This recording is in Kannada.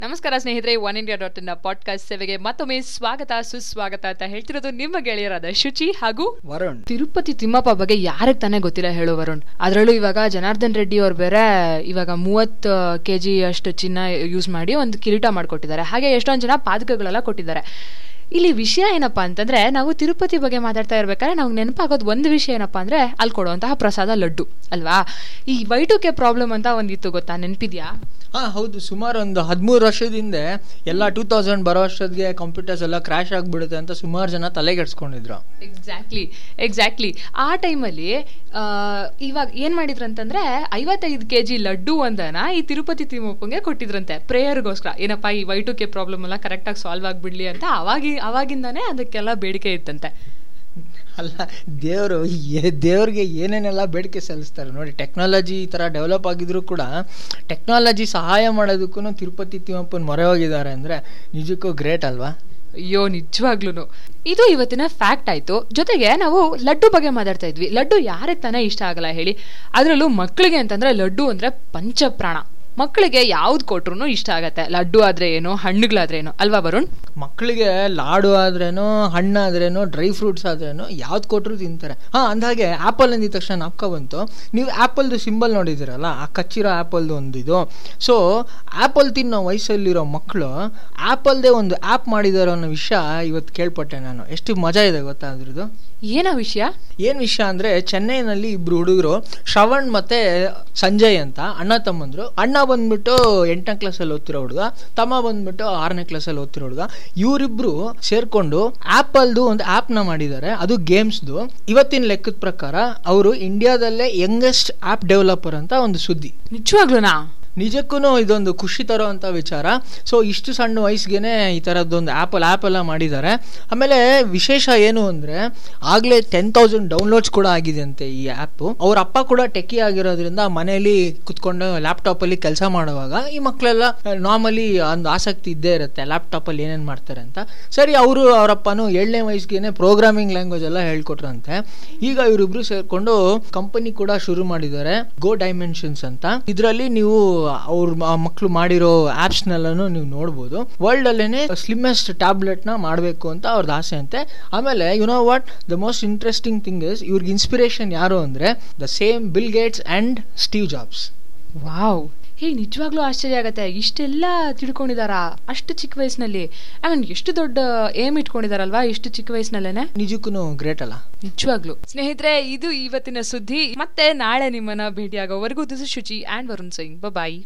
ನಮಸ್ಕಾರ ಸ್ನೇಹಿತರೆ One India dot in podcast ಸೇವೆಗೆ ಮತ್ತೊಮ್ಮೆ ಸ್ವಾಗತ ಸುಸ್ವಾಗತ ಅಂತ ಹೇಳ್ತಿರೋದು ನಿಮ್ಮ ಗೆಳೆಯರಾದ ಶುಚಿ ಹಾಗೂ ವರುಣ್ ತಿರುಪತಿ ತಿಮ್ಮಪ್ಪ ಬಗ್ಗೆ ಯಾರಿಗೆ ತಾನೇ ಗೊತ್ತಿಲ್ಲ ಹೇಳು ವರುಣ್ ಅದರಲ್ಲೂ ಇವಾಗ ಜನಾರ್ದನ್ ರೆಡ್ಡಿ ಅವ್ರು ಬೇರೆ ಇವಾಗ ಮೂವತ್ತು ಕೆ ಜಿ ಅಷ್ಟು ಚಿನ್ನ ಯೂಸ್ ಮಾಡಿ ಒಂದು ಕಿರೀಟ ಮಾಡಿಕೊಟ್ಟಿದ್ದಾರೆ ಹಾಗೆ ಎಷ್ಟೊಂದು ಜನ ಪಾದಕಗಳೆಲ್ಲ ಕೊಟ್ಟಿದ್ದಾರೆ ಇಲ್ಲಿ ವಿಷಯ ಏನಪ್ಪಾ ಅಂತಂದ್ರೆ ನಾವು ತಿರುಪತಿ ಬಗ್ಗೆ ಮಾತಾಡ್ತಾ ಇರ್ಬೇಕಾದ್ರೆ ನಾವು ನೆನಪಾಗೋದು ಒಂದು ವಿಷಯ ಏನಪ್ಪಾ ಅಂದ್ರೆ ಅಲ್ಲಿ ಕೊಡುವಂತಹ ಪ್ರಸಾದ ಲಡ್ಡು ಅಲ್ವಾ ಈ ವೈ ಟು ಕೆ ಪ್ರಾಬ್ಲಮ್ ಅಂತ ಒಂದಿತ್ತು ಗೊತ್ತಾ ನೆನಪಿದ್ಯಾ ಹಾ ಹೌದು ಸುಮಾರು ಒಂದು ಹದಿಮೂರು ವರ್ಷದ ಹಿಂದೆ ಎಲ್ಲ ಟೂ ತೌಸಂಡ್ ಬರೋ ಅಷ್ಟೊತ್ತಿಗೆ ಕಂಪ್ಯೂಟರ್ಸ್ ಎಲ್ಲ ಕ್ರಾಶ್ ಆಗಿಬಿಡುತ್ತೆ ಅಂತ ಸುಮಾರು ಜನ ತಲೆಗೆಡ್ಸ್ಕೊಂಡಿದ್ರು ಎಕ್ಸಾಕ್ಟ್ಲಿ ಎಕ್ಸಾಕ್ಟ್ಲಿ ಆ ಟೈಮಲ್ಲಿ ಇವಾಗ ಏನ್ ಮಾಡಿದ್ರು ಅಂತಂದ್ರೆ ಐವತ್ತೈದು ಕೆ ಜಿ ಲಡ್ಡು ಒಂದನ ಈ ತಿರುಪತಿ ತಿಮ್ಮಪ್ಪಂಗೆ ಕೊಟ್ಟಿದ್ರಂತೆ ಪ್ರೇಯರ್ಗೋಸ್ಕರ ಏನಪ್ಪ ಈ ವೈ ಟು ಕೆ ಪ್ರಾಬ್ಲಮ್ ಎಲ್ಲ ಕರೆಕ್ಟಾಗಿ ಸಾಲ್ವ್ ಆಗಿಬಿಡ್ಲಿ ಅಂತ ಅವಾಗಿ ಅವಾಗಿಂದಾನೇ ಅದಕ್ಕೆಲ್ಲ ಬೇಡಿಕೆ ಇತ್ತಂತೆ ಅಲ್ಲ ದೇವರು ದೇವ್ರಿಗೆ ಏನೇನೆಲ್ಲ ಬೇಡಿಕೆ ಸಲ್ಲಿಸ್ತಾರೆ ನೋಡಿ ಟೆಕ್ನಾಲಜಿ ಈ ಥರ ಡೆವಲಪ್ ಆಗಿದ್ರು ಕೂಡ ಟೆಕ್ನಾಲಜಿ ಸಹಾಯ ಮಾಡೋದಕ್ಕೂ ತಿರುಪತಿ ತಿಮ್ಮಪ್ಪನ ಮೊರೆ ಹೋಗಿದ್ದಾರೆ ಅಂದರೆ ನಿಜಕ್ಕೂ ಗ್ರೇಟ್ ಅಲ್ವಾ ಅಯ್ಯೋ ನಿಜವಾಗ್ಲೂ ಇದು ಇವತ್ತಿನ ಫ್ಯಾಕ್ಟ್ ಆಯ್ತು ಜೊತೆಗೆ ನಾವು ಲಡ್ಡು ಬಗ್ಗೆ ಮಾತಾಡ್ತಾ ಇದ್ವಿ ಲಡ್ಡು ಯಾರಿಗೆ ತಾನೇ ಇಷ್ಟ ಆಗಲ್ಲ ಹೇಳಿ ಅದರಲ್ಲೂ ಮಕ್ಕಳಿಗೆ ಅಂತಂದ್ರೆ ಲಡ್ಡು ಅಂದ್ರೆ ಪಂಚಪ್ರಾಣ ಮಕ್ಕಳಿಗೆ ಯಾವ್ದು ಕೊಟ್ರು ಇಷ್ಟ ಆಗತ್ತೆ ಲಡ್ಡು ಆದ್ರೆ ಏನು ಹಣ್ಣುಗಳಾದ್ರೆ ಏನು ಅಲ್ವಾ ವರುಣ್ ಮಕ್ಕಳಿಗೆ ಲಾಡು ಆದ್ರೇನೋ ಹಣ್ಣಾದ್ರೇನೋ ಡ್ರೈ ಫ್ರೂಟ್ಸ್ ಆದ್ರೇನೋ ಯಾವ್ದು ಕೊಟ್ಟರು ತಿಂತಾರೆ ಹಾಂ ಅಂದಾಗೆ ಆ್ಯಪಲ್ ಅಂದಿದ ತಕ್ಷಣ ನಾಪ್ಕ ಬಂತು ನೀವು ಆ್ಯಪಲ್ದು ಸಿಂಬಲ್ ನೋಡಿದ್ದೀರಲ್ಲ ಆ ಕಚ್ಚಿರೋ ಆ್ಯಪಲ್ದು ಒಂದು ಇದು ಸೊ ಆ್ಯಪಲ್ ತಿನ್ನೋ ವಯಸ್ಸಲ್ಲಿರೋ ಮಕ್ಕಳು ಆ್ಯಪಲ್ದೇ ಒಂದು ಆ್ಯಪ್ ಮಾಡಿದಾರೋ ಅನ್ನೋ ವಿಷಯ ಇವತ್ತು ಕೇಳ್ಪಟ್ಟೆ ನಾನು ಎಷ್ಟು ಮಜಾ ಇದೆ ಗೊತ್ತಾ ಅದ್ರದ್ದು ಏನ ವಿಷಯ ಏನು ವಿಷಯ ಅಂದರೆ ಚೆನ್ನೈನಲ್ಲಿ ಇಬ್ರು ಹುಡುಗರು ಶ್ರವಣ್ ಮತ್ತೆ ಸಂಜಯ್ ಅಂತ ಅಣ್ಣ ತಮ್ಮಂದ್ರು ಅಣ್ಣ ಬಂದ್ಬಿಟ್ಟು ಎಂಟನೇ ಕ್ಲಾಸಲ್ಲಿ ಓದ್ತಿರೋ ಹುಡುಗ ತಮ್ಮ ಬಂದ್ಬಿಟ್ಟು ಆರನೇ ಕ್ಲಾಸಲ್ಲಿ ಓದ್ತಿರೋ ಹುಡುಗ ಇವರಿಬ್ರು ಸೇರ್ಕೊಂಡು ಆ್ಯಪಲ್ದು ಒಂದು ಆ್ಯಪ್ನ ಮಾಡಿದ್ದಾರೆ ಅದು ಗೇಮ್ಸ್ದು ಇವತ್ತಿನ ಲೆಕ್ಕದ ಪ್ರಕಾರ ಅವರು ಇಂಡಿಯಾದಲ್ಲೇ ಯಂಗೆಸ್ಟ್ ಆ್ಯಪ್ ಡೆವಲಪರ್ ಅಂತ ಒಂದು ಸುದ್ದಿ ನಿಜವಾಗ್ಲೂನಾ ನಿಜಕ್ಕೂ ಇದೊಂದು ಖುಷಿ ತರುವಂಥ ವಿಚಾರ ಸೊ ಇಷ್ಟು ಸಣ್ಣ ವಯಸ್ಸಿಗೆ ಈ ಥರದ್ದೊಂದು ಆ್ಯಪಲ್ ಆ್ಯಪ್ ಎಲ್ಲ ಮಾಡಿದ್ದಾರೆ ಆಮೇಲೆ ವಿಶೇಷ ಏನು ಅಂದರೆ ಆಗಲೇ ಟೆನ್ ತೌಸಂಡ್ ಡೌನ್ಲೋಡ್ಸ್ ಕೂಡ ಆಗಿದೆ ಅಂತೆ ಈ ಆ್ಯಪು ಅವ್ರ ಅಪ್ಪ ಕೂಡ ಟೆಕ್ಕಿ ಆಗಿರೋದ್ರಿಂದ ಮನೆಯಲ್ಲಿ ಕುತ್ಕೊಂಡು ಲ್ಯಾಪ್ಟಾಪಲ್ಲಿ ಕೆಲಸ ಮಾಡುವಾಗ ಈ ಮಕ್ಕಳೆಲ್ಲ ನಾರ್ಮಲಿ ಒಂದು ಆಸಕ್ತಿ ಇದ್ದೇ ಇರುತ್ತೆ ಲ್ಯಾಪ್ಟಾಪಲ್ಲಿ ಏನೇನು ಮಾಡ್ತಾರೆ ಅಂತ ಸರಿ ಅವರು ಅವರಪ್ಪನೂ ಏಳನೇ ವಯಸ್ಸಿಗೆ ಪ್ರೋಗ್ರಾಮಿಂಗ್ ಲ್ಯಾಂಗ್ವೇಜ್ ಎಲ್ಲ ಹೇಳ್ಕೊಟ್ರಂತೆ ಈಗ ಇವರಿಬ್ರು ಸೇರ್ಕೊಂಡು ಕಂಪನಿ ಕೂಡ ಶುರು ಮಾಡಿದ್ದಾರೆ ಗೋ ಡೈಮೆನ್ಷನ್ಸ್ ಅಂತ ಇದರಲ್ಲಿ ನೀವು ಅವ್ರ ಮಕ್ಕಳು ಮಾಡಿರೋ ಆ್ಯಪ್ಸ್ನೆಲ್ಲನೂ ನೀವು ನೋಡ್ಬೋದು ವರ್ಲ್ಡ್ ಅಲ್ಲೇನೆ ಸ್ಲಿಮ್ಮೆಸ್ಟ್ ಟ್ಯಾಬ್ಲೆಟ್ ನ ಮಾಡಬೇಕು ಅಂತ ಅವ್ರದ್ದು ಆಸೆ ಅಂತೆ ಆಮೇಲೆ you know what the most interesting thing is ಇವ್ರಿಗೆ ಇನ್ಸ್ಪಿರೇಷನ್ ಯಾರು ಅಂದ್ರೆ the same Bill Gates and Steve Jobs wow hey ನಿಜವಾಗ್ಲೂ ಆಶ್ಚರ್ಯ ಆಗತ್ತೆ ಇಷ್ಟೆಲ್ಲ ತಿಳ್ಕೊಂಡಿದಾರಾ ಅಷ್ಟು ಚಿಕ್ಕ ವಯಸ್ಸಿನಲ್ಲಿ ಐ ಮೀನ್ ಎಷ್ಟು ದೊಡ್ಡ ಏಮ್ ಇಟ್ಕೊಂಡಿದಾರಲ್ವಾ ಇಷ್ಟು ಚಿಕ್ಕ ವಯಸ್ಸಿನಲ್ಲೇನೆ ನಿಜಕ್ಕೂ ಗ್ರೇಟ್ ಅಲ್ಲ ನಿಜವಾಗ್ಲು ಸ್ನೇಹಿತರೆ ಇದು ಇವತ್ತಿನ ಸುದ್ದಿ ಮತ್ತೆ ನಾಳೆ ನಿಮ್ಮನ್ನ ಭೇಟಿಯಾಗೋವರೆಗೂ this Shuchi and Varun Singh bye